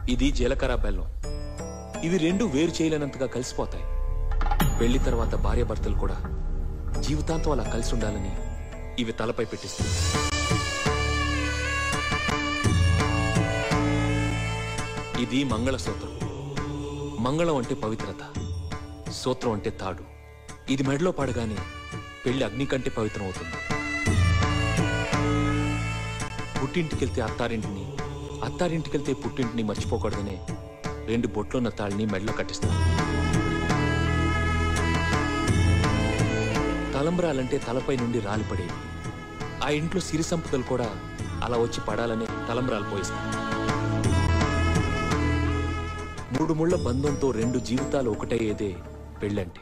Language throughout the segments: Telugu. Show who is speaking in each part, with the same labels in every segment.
Speaker 1: ఇది జీలకర్ర బెల్లం ఇవి రెండు వేరు చేయలేనంతగా కలిసిపోతాయి పెళ్లి తర్వాత భార్యాభర్తలు కూడా జీవితాంతం అలా కలిసి ఉండాలని ఇవి తలపై పెట్టిస్తుంది ఇది మంగళసూత్రం మంగళం అంటే పవిత్రత సూత్రం అంటే తాడు ఇది మెడలో పడగానే పెళ్లి అగ్ని కంటే పవిత్రం అవుతుంది పుట్టింటికెళ్తే అత్తారింటిని అత్తారింటికెళ్తే పుట్టింటిని మర్చిపోకూడదనే రెండు బొట్లున్న తాళ్ళని మెడలో కట్టిస్తాను తలంబ్రాలంటే తలపై నుండి రాలిపడేవి ఆ ఇంట్లో సిరి సంపదలు కూడా అలా వచ్చి పడాలనే తలంబ్రాలు పోయిస్తాను మూడు ముళ్ల బంధంతో రెండు జీవితాలు ఒకటయ్యేదే పెళ్ళంటే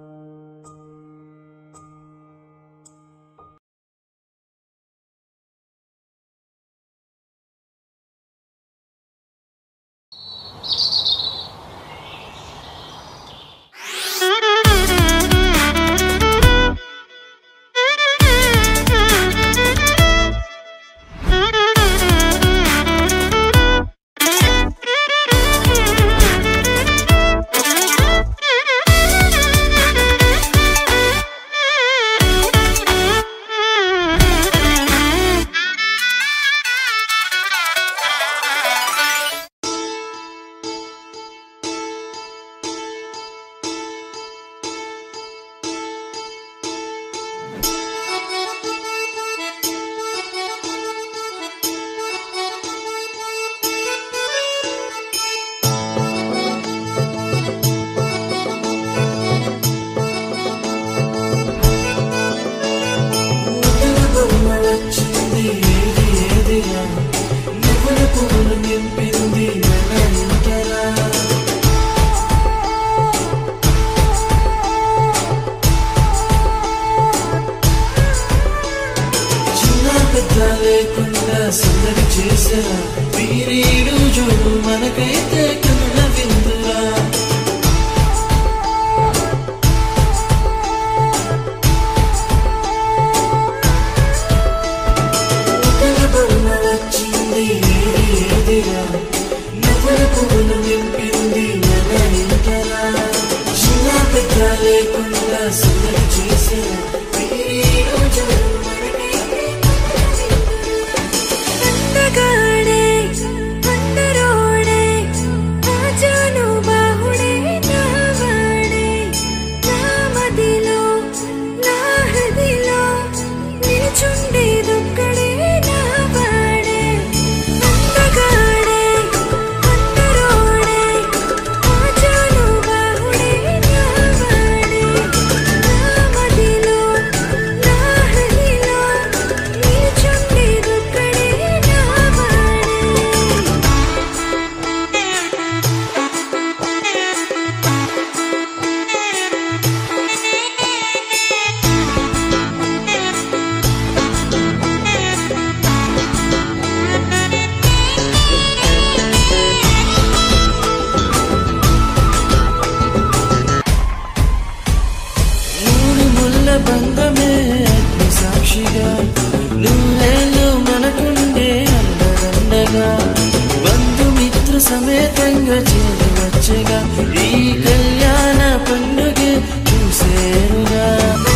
Speaker 2: వచ్చింది ఏది ఏదిరా నువ్వుల పువ్వులు నింపింది మన ఇంటరా చిన్న పెద్ద లేకుండా సందడి చేసరా వీరీడు చూడు మనకైతే కన్న విందురా ఒకరి బొమ్మ వచ్చింది ఏది ఏదిరా నువ్వుల పువ్వులు నింపింది మన ఇంటరా చిన్న పెద్ద లేకుండా సందడి చేసరా వీరీడు చూడు మనకైతే
Speaker 3: అందగాడే అందరోడే రాజాను బాహుడే నావాడే నా మదిలో నా హృదిలో నిల్చుండేదొక్కడే నావాడే అందగాడే అందరోడే రాజాను బాహుడే నావాడే నా మదిలో నా హృదిలో నిల్చుండేదొక్కడే నావాడే
Speaker 2: మూడు ముళ్ళ బంధమే అగ్ని సాక్షిగా నూరేళ్ళు మనకుండే అండదండగా బంధుమిత్ర సమేతంగా చేరి వచ్చగా ఈ కళ్యాణ పండుగ చూసేరుగా